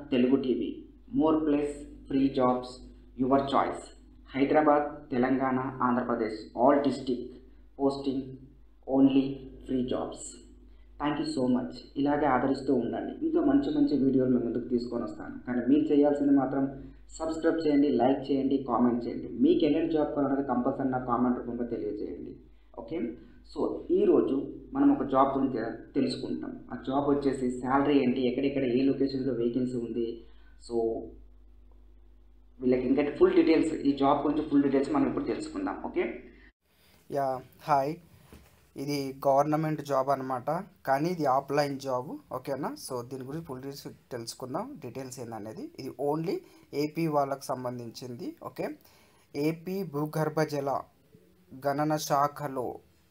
Telugu TV more plus free jobs your choice Hyderabad Telangana Andhra Pradesh all district posting only free jobs thank you so much ఇలాగే ఆదరిస్తూ ఉండండి ఇంకా మంచి మంచి వీడియోలు మీ ముందుకు తీసుకొని వస్తాను కానీ మీరు చేయాల్సింది మాత్రం సబ్స్క్రైబ్ చేయండి లైక్ చేయండి కామెంట్ చేయండి మీకు ఎలాంటి జాబ్ కావాలన్నది కంపల్సరీ నా కామెంట్ రూపంలో తెలియజేయండి ఓకే సో ఈరోజు మనం ఒక జాబ్ గురించి తెలుసుకుంటాం ఆ జాబ్ వచ్చేసి శాలరీ ఏంటి ఎక్కడెక్కడ ఏ లొకేషన్లో వేకెన్సీ ఉంది సో వీళ్ళకి ఇంకా ఫుల్ డీటెయిల్స్ ఈ జాబ్ గురించి ఫుల్ డీటెయిల్స్ మనం ఇప్పుడు తెలుసుకుందాం ఓకే యా హాయ్ ఇది గవర్నమెంట్ జాబ్ అనమాట కానీ ఇది ఆఫ్లైన్ జాబ్ ఓకేనా సో దీని గురించి ఫుల్ డీటెయిల్స్ తెలుసుకుందాం డీటెయిల్స్ ఏందనేది ఇది ఓన్లీ ఏపీ వాళ్ళకు సంబంధించింది ఓకే ఏపీ భూగర్భ జల గణన శాఖలో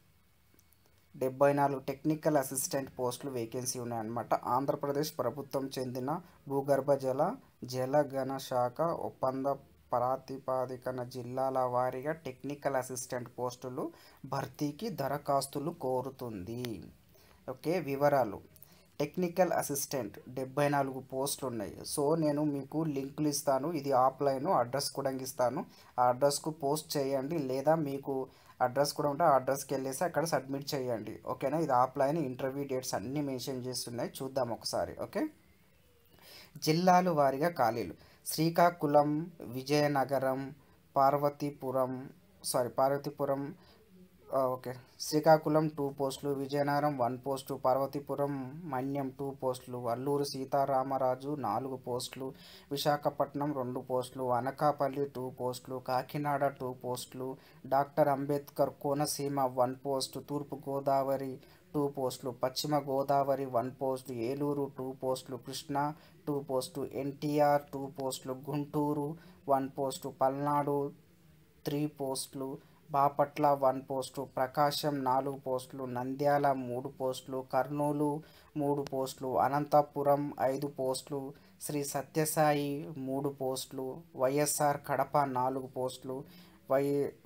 డెబ్బై నాలుగు టెక్నికల్ అసిస్టెంట్ పోస్టులు వేకెన్సీ ఉన్నాయన్నమాట ఆంధ్రప్రదేశ్ ప్రభుత్వం చెందిన భూగర్భ జల జలగణ శాఖ ఒప్పంద ప్రాతిపాదికన జిల్లాల వారీగా టెక్నికల్ అసిస్టెంట్ పోస్టులు భర్తీకి దరఖాస్తులు కోరుతుంది ఓకే వివరాలు టెక్నికల్ అసిస్టెంట్ డెబ్బై నాలుగు పోస్టులు ఉన్నాయి సో నేను మీకు లింకులు ఇస్తాను ఇది ఆఫ్లైన్ అడ్రస్ కూడా ఇస్తాను ఆ అడ్రస్కు పోస్ట్ చేయండి లేదా మీకు అడ్రస్ కూడా ఉంటే ఆ అడ్రస్కి వెళ్ళేసి అక్కడ సబ్మిట్ చేయండి ఓకేనా ఇది ఆఫ్లైన్ ఇంటర్వ్యూ డేట్స్ అన్నీ మెన్షన్ చేస్తున్నాయి చూద్దాం ఒకసారి ఓకే జిల్లాలు వారీగా ఖాళీలు శ్రీకాకుళం విజయనగరం పార్వతీపురం సారీ పార్వతీపురం ఆ, ఓకే శ్రీకాకుళం టూ పోస్టులు Vizianagaram one post Parvathipuram Manyam two పోస్టులు అల్లూరు సీతారామరాజు నాలుగు పోస్టులు విశాఖపట్నం రెండు పోస్టులు అనకాపల్లి టూ పోస్టులు కాకినాడ టూ పోస్టులు doctor Ambedkar Konaseema one post తూర్పు గోదావరి టూ పోస్టులు పశ్చిమ Godavari one post Eluru two పోస్టులు Krishna two post NTR two పోస్టులు Guntur one post Palnadu three పోస్టులు బాపట్ల వన్ పోస్టు ప్రకాశం నాలుగు పోస్టులు నంద్యాల మూడు పోస్టులు కర్నూలు మూడు పోస్టులు అనంతపురం ఐదు పోస్టులు శ్రీ సత్యసాయి మూడు పోస్టులు వైఎస్ఆర్ కడప నాలుగు పోస్టులు వై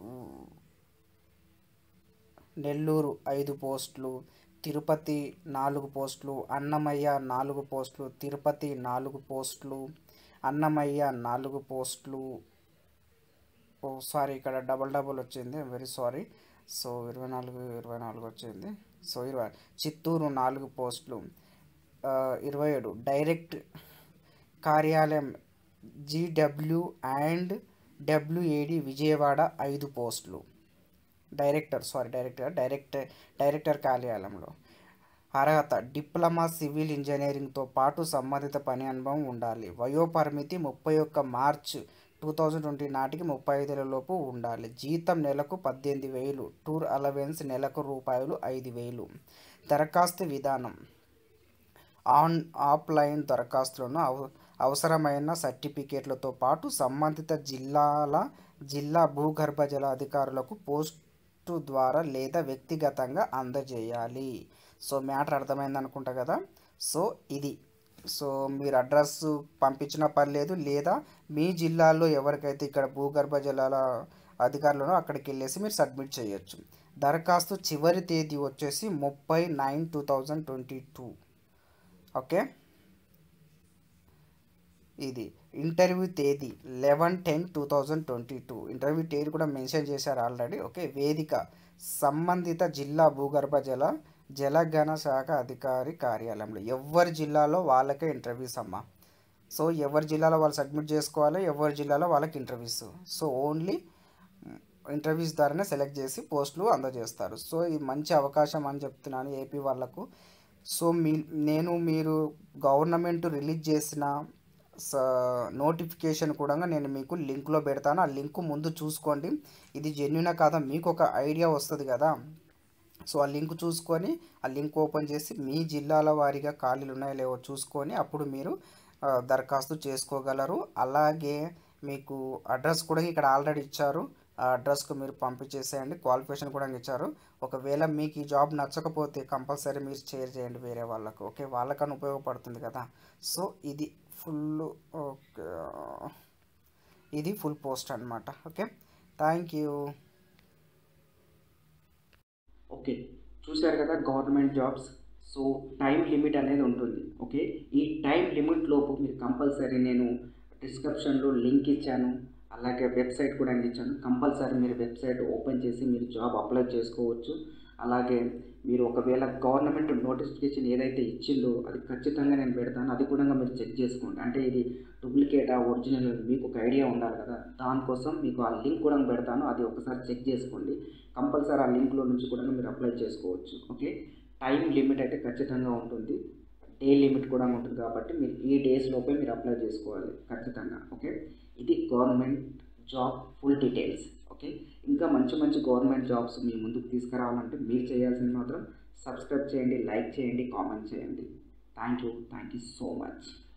నెల్లూరు ఐదు పోస్టులు తిరుపతి నాలుగు పోస్టులు అన్నమయ్య నాలుగు పోస్టులు తిరుపతి నాలుగు పోస్టులు అన్నమయ్య నాలుగు పోస్టులు ఓ సారీ ఇక్కడ డబల్ డబల్ వచ్చింది వెరీ సారీ సో ఇరవై నాలుగు ఇరవై నాలుగు వచ్చింది సో ఇరవై చిత్తూరు నాలుగు పోస్టులు ఆ, ఇరవై ఏడు డైరెక్ట్ కార్యాలయం జీడబ్ల్యూ అండ్ డబ్ల్యూఏడి విజయవాడ ఐదు పోస్టులు director sorry director director director కార్యాలయంలో అర్హత డిప్లొమా సివిల్ ఇంజనీరింగ్తో పాటు సంబంధిత పని అనుభవం ఉండాలి వయోపరిమితి ముప్పై ఒక్క మార్చ్ టూ థౌజండ్ ట్వంటీ నాటికి ముప్పై ఐదుల లోపు ఉండాలి జీతం నెలకు పద్దెనిమిది వేలు టూర్ అలవెన్స్ నెలకు రూపాయలు ఐదు వేలు దరఖాస్తు విధానం ఆన్ ఆఫ్లైన్ దరఖాస్తులను అవ అవసరమైన సర్టిఫికేట్లతో పాటు సంబంధిత జిల్లాల జిల్లా భూగర్భ జల అధికారులకు పోస్టు ద్వారా లేదా వ్యక్తిగతంగా అందజేయాలి సో మ్యాటర్ అర్థమైంది అనుకుంటా కదా సో ఇది సో మీరు అడ్రస్ పంపించిన పర్లేదు లేదా మీ జిల్లాలో ఎవరికైతే ఇక్కడ భూగర్భ జలాల అధికారులను అక్కడికి వెళ్ళేసి మీరు సబ్మిట్ చేయొచ్చు దరఖాస్తు చివరి తేదీ వచ్చేసి ముప్పై nine two thousand twenty two okay ఇది ఇంటర్వ్యూ తేదీ eleven ten two thousand twenty two interview తేదీ కూడా మెన్షన్ చేశారు ఆల్రెడీ ఓకే వేదిక సంబంధిత జిల్లా భూగర్భ జల జలగణ శాఖ అధికారి కార్యాలయంలో ఎవరి జిల్లాలో వాళ్ళకే ఇంటర్వ్యూస్ అమ్మా సో ఎవరి జిల్లాలో వాళ్ళు సబ్మిట్ చేసుకోవాలి ఎవరి జిల్లాలో వాళ్ళకి ఇంటర్వ్యూస్ సో ఓన్లీ ఇంటర్వ్యూస్ ద్వారానే సెలెక్ట్ చేసి పోస్టులు అందజేస్తారు సో ఇది మంచి అవకాశం అని చెప్తున్నాను ఏపీ వాళ్ళకు సో మీ నేను మీరు గవర్నమెంట్ రిలీజ్ చేసిన నోటిఫికేషన్ కూడా నేను మీకు లింక్లో పెడతాను ఆ లింక్ ముందు చూసుకోండి ఇది జెన్యునా కాదా మీకు ఒక ఐడియా వస్తుంది కదా సో ఆ లింక్ చూసుకొని ఆ లింక్ ఓపెన్ చేసి మీ జిల్లాల వారీగా ఖాళీలు ఉన్నాయో లేవో చూసుకొని అప్పుడు మీరు ఆ, దరఖాస్తు చేసుకోగలరు అలాగే మీకు అడ్రస్ కూడా ఇక్కడ ఆల్రెడీ ఇచ్చారు ఆ అడ్రస్కు మీరు పంపించేసేయండి క్వాలిఫికేషన్ కూడా ఇచ్చారు ఒకవేళ మీకు ఈ జాబ్ నచ్చకపోతే కంపల్సరీ మీరు షేర్ చేయండి వేరే వాళ్ళకు ఓకే వాళ్ళకన్నా ఉపయోగపడుతుంది కదా సో ఇది ఫుల్ ఓకే ఇది ఫుల్ పోస్ట్ అనమాట ఓకే థ్యాంక్ యూ ఓకే చూశారు కదా government jobs so time limit అనేది ఉంటుంది ఓకే ఈ టైం లిమిట్ లోపు మీరు కంపల్సరీ నేను డిస్క్రిప్షన్లో లింక్ ఇచ్చాను అలాగే వెబ్సైట్ కూడా అందించాను కంపల్సరీ మీరు వెబ్సైట్ ఓపెన్ చేసి మీరు జాబ్ అప్లై చేసుకోవచ్చు అలాగే మీరు ఒకవేళ గవర్నమెంట్ నోటిఫికేషన్ ఏదైతే ఇచ్చిందో అది ఖచ్చితంగా నేను పెడతాను అది కూడా మీరు చెక్ చేసుకోండి అంటే ఇది డూప్లికేటా ఒరిజినల్ మీకు ఒక ఐడియా ఉండాలి కదా దానికోసం మీకు ఆ లింక్ కూడా పెడతాను అది ఒకసారి చెక్ చేసుకోండి కంపల్సరీ ఆ లింక్లో నుంచి కూడా మీరు అప్లై చేసుకోవచ్చు ఓకే టైం లిమిట్ అయితే ఖచ్చితంగా ఉంటుంది డే లిమిట్ కూడా ఉంటుంది కాబట్టి మీరు ఈ డేస్ లోపే మీరు అప్లై చేసుకోవాలి ఖచ్చితంగా ఓకే ఇది government job full details okay ఇంకా మంచి మంచి గవర్నమెంట్ జాబ్స్ మీ ముందుకు తీసుకురావాలంటే మీరు చేయాల్సింది మాత్రం సబ్స్క్రైబ్ చేయండి లైక్ చేయండి కామెంట్ చేయండి thank you thank you so much